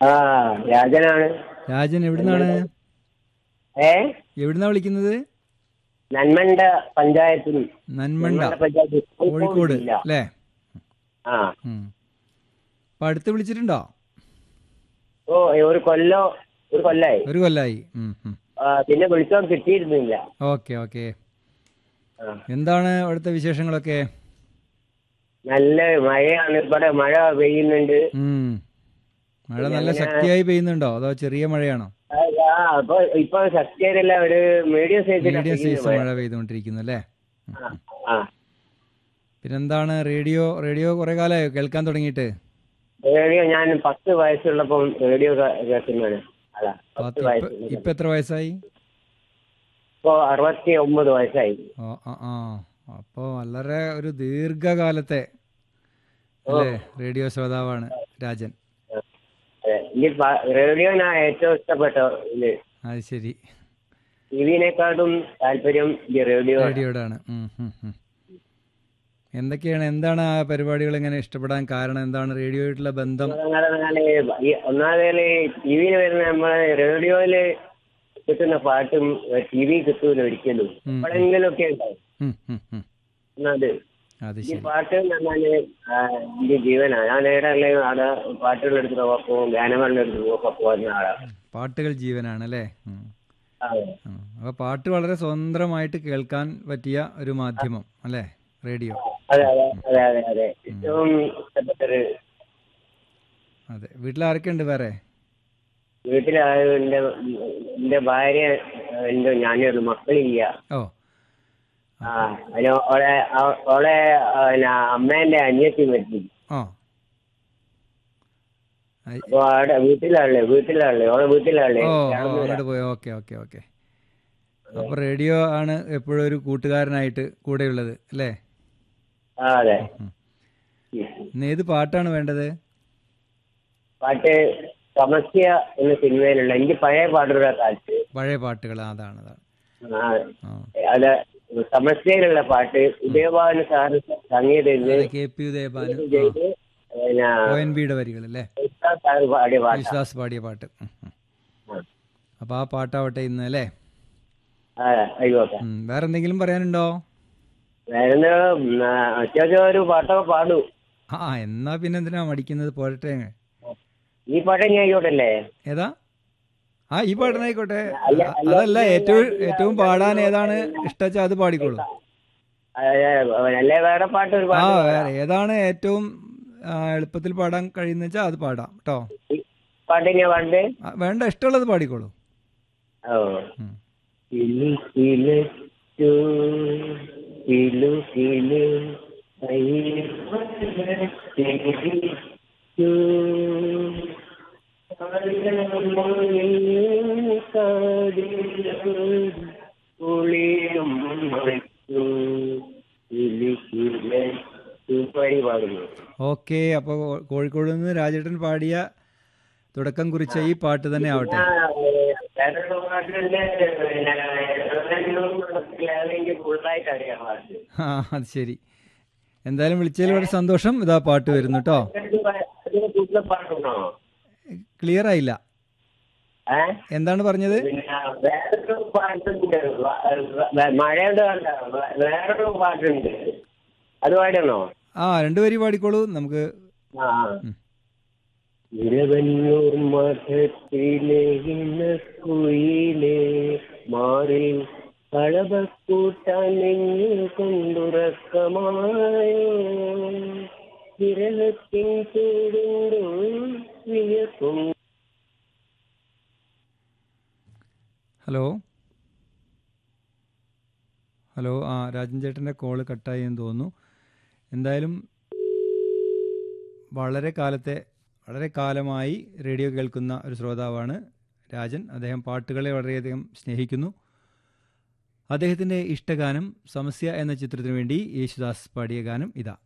ആ രാജനാണ് രാജൻ എവിടുന്നാണ് ഏ എവിടുന്നാ വിളിക്കുന്നത് നന്മണ്ട പഞ്ചായത്തിൽ നന്മണ്ട നന്മണ്ട പഞ്ചായത്ത് കോഴിക്കോട് ഇല്ല. അല്ലേ ആ ഉം. അപ്പൊ അടുത്ത് വിളിച്ചിട്ടുണ്ടോ ഓ ഒരു കൊല്ലോ ഒരു കൊല്ലായി ഒരു കൊല്ലായി ഉം, ഉം. ആ, പിന്നെ വിളിച്ചോണ്ട് കിട്ടിയിരുന്നില്ല ഓക്കെ ഓക്കെ ആ. എന്താണ് അവിടുത്തെ വിശേഷങ്ങളൊക്കെ നല്ല മഴയാണ് ഇവിടെ മഴ പെയ്യുന്നുണ്ട് ഉം. മഴ നല്ല ശക്തിയായി പെയ്യുന്നുണ്ടോ അതോ ചെറിയ മഴയാണോ ആ, ആ, അപ്പൊ ഇപ്പൊ ശക്തിയായിട്ടല്ല ഒരു മീഡിയം സൈസിൽ മീഡിയം സൈസ് മഴ പെയ്തുകൊണ്ടിരിക്കുന്നു അല്ലേ ഉം. ആ പിന്നെന്താണ് റേഡിയോ റേഡിയോ കുറെ കാലമായോ കേൾക്കാൻ തുടങ്ങിയിട്ട് റേഡിയോ ഞാൻ പത്ത് വയസ്സുള്ളപ്പം റേഡിയോ കേ- കേൾക്കുന്നതാണ് അതാ പത്ത് പത്ത് വയസ്സ് ഇപ്പൊ- ഇപ്പൊ എത്ര വയസ്സായി ഇപ്പൊ അറുപത്തി ഒമ്പത് വയസ്സായി ഓ ആ ആ അപ്പോ വളരെ ഒരു ദീർഘകാലത്തെ അല്ലേ റേഡിയോ ശ്രോതാവാണ് രാജൻ അതെ. ഈ പ- റേഡിയോ ഞാൻ ഏറ്റവും ഇഷ്ടപ്പെട്ട ഇത് അത് ശരി ടി വിനെക്കാട്ടും താല്പര്യം ഈ റേഡിയോ റേഡിയോടാണ് ഉം, ഉം, ഉം. എന്തൊക്കെയാണ് എന്താണ് ആ പരിപാടികൾ ഇങ്ങനെ ഇഷ്ടപ്പെടാൻ കാരണം എന്താണ് റേഡിയോയായിട്ടുള്ള ബന്ധം ഒന്നാമതേ ടി വിയിൽ വരുന്ന നമ്മളെ റേഡിയോയില് കിട്ടുന്ന പാട്ടും ടി വി കിട്ടൂല ഒരിക്കലും ഉം. എപ്പോഴെങ്കിലും ഒക്കെ ഉണ്ടാവും ഉം, ഉം, ഉം. ഒന്നത് അത് ഈ ശരി പാട്ട് എന്ന് പറഞ്ഞാല് ആ, എന്റെ ജീവനാണ് ഞാൻ നേരെ അല്ലെങ്കിൽ അവിടെ പാട്ടുകൾ എടുത്ത് പോകും ഗാനങ്ങളുടെ എടുത്ത് ഒക്കെ പോകുന്ന ആളാണ് പാട്ടുകൾ ജീവനാണ് അല്ലേ ഉം. അതെ. ഉം. അപ്പൊ പാട്ട് വളരെ സ്വതന്ത്രമായിട്ട് കേൾക്കാൻ പറ്റിയ ഒരു മാധ്യമം അല്ലേ റേഡിയോ അതെ അതെ അതെ അതെ അതെ ഏറ്റവും ഇഷ്ടപ്പെട്ടൊരു അതെ വീട്ടിൽ ആരൊക്കെ ഉണ്ട് വേറെ വീട്ടിലെ എന്റെ എന്റെ ഭാര്യ എന്റെ ഞാനൊരു മക്കളില്ല ഓ ആ അതിന് ഓളെ ആ- ഓളെ ആ, പിന്നെ അമ്മേന്റെ അനിയത്തി മരിച്ചു ആ ഐ- അപ്പൊ അവിടെ വീട്ടിലാളെ വീട്ടിലാളെ ഓളെ വീട്ടിലാളെ ഓ ഓ, അങ്ങോട്ട് പോയി ഓക്കെ ഓക്കെ ഓക്കെ അപ്പൊ റേഡിയോ ആണ് എപ്പോഴും ഒരു കൂട്ടുകാരനായിട്ട് കൂടെയുള്ളത് അല്ലേ ആ അതെ ഉം. ഇന്ന് ഏത് പാട്ടാണ് വേണ്ടത് പാട്ട് സമസ്യ എന്ന സിനിമയിലുള്ള എനിക്ക് പഴയ പാട്ടുകളുടെ കാലത്ത് പഴയ പാട്ടുകൾ ആ, അതാണ് അതാണ് ആ, ആ അത് സമസ്യയിലുള്ള പാട്ട് ഉദയഭാനു സാറ് സംഗീതം ചെയ്ത് അതെ കെ പി ഉദയഭാനു ആ, ചെയ്ത് പിന്നെ ഒ എൻ ബിയുടെ വരികൾ അല്ലേ ഉസ്താദ് സാറ് പാടിയ പാട്ട് വിശ്വാസ് പാടിയ പാട്ട് ഉം, ഉം. അപ്പൊ ആ പാട്ടാവട്ടെ ഇന്ന് അല്ലേ ആ ആയിക്കോട്ടെ ഉം. വേറെ എന്തെങ്കിലും പറയാനുണ്ടോ വേറെ അത്യാവശ്യം ഒരു പാട്ടൊക്കെ പാടൂ ആ എന്നാ പിന്നെ എന്തിനാ മടിക്കുന്നത് പോരട്ടെ അങ്ങ്. ഈ പാട്ട് ഞാൻ ആയിക്കോട്ടല്ലേ ഏതാ ആ ഈ പാട്ടിനായിക്കോട്ടെ അതല്ല ഏറ്റവും ഏറ്റവും പാടാൻ ഏതാണ് ഇഷ്ടച്ച അത് പാടിക്കോളൂ അല്ലേ വേറെ പാട്ട് ഒരു ആ പാട്ട് വേറെ ഏതാണ് ഏറ്റവും ആ, എളുപ്പത്തിൽ പാടാൻ കഴിയുന്ന വെച്ചാൽ അത് പാടാം കേട്ടോ ഈ പാട്ട് ഞാൻ പാണ്ട് ആ, വേണ്ട ഇഷ്ടമുള്ളത് പാടിക്കോളൂ ഓ ഉം. കിലു കിലു ചു, കിലു കിലു അയ്യപ്പനു പാടുന്നു ഓക്കെ അപ്പോൾ കോഴിക്കോട് നിന്ന് രാജേട്ടൻ പാടിയ തുടക്കം കുറിച്ച ഈ പാട്ട് തന്നെ ആവട്ടെ വേറൊരു പാട്ടുണ്ട് എനിക്ക് ഫുള്ളായിട്ട് അറിയാം പാട്ട് ആ അത് ശരി എന്തായാലും വിളിച്ചതിൽ വളരെ സന്തോഷം ഇതാ പാട്ട് വരുന്നു കേട്ടോ അതിന് കൂടുതൽ പാട്ടുണ്ടോ ക്ലിയർ ആയില്ല ഏ എന്താണ് പറഞ്ഞത് പിന്നെ വേറൊരു പാട്ടുണ്ട് മഴയുടെ കണ്ട വേറൊരു പാട്ടുണ്ട് അത് പാടണോ ആ രണ്ടു വരി പാടിക്കോളൂ നമുക്ക് ആ ഉം. ഇരവന്നൂർ മഠത്തിലെ കുയിലെ മാറിൽ കളവക്കൂട്ടാൻ നെഞ്ഞു കൊണ്ടുറക്കമായോ വിരഹത്തിൻ ചൂടുണ്ടോ വിയർക്കും ഹലോ ഹലോ ആ രാജൻ ചേട്ടൻ്റെ കോള് കട്ടായി എന്ന് തോന്നുന്നു എന്തായാലും വളരെ കാലത്തെ വളരെ കാലമായി റേഡിയോ കേൾക്കുന്ന ഒരു ശ്രോതാവാണ് രാജൻ അദ്ദേഹം പാട്ടുകളെ വളരെയധികം സ്നേഹിക്കുന്നു അദ്ദേഹത്തിൻ്റെ ഇഷ്ടഗാനം സമസ്യ എന്ന ചിത്രത്തിനു വേണ്ടി യേശുദാസ് പാടിയ ഗാനം ഇതാ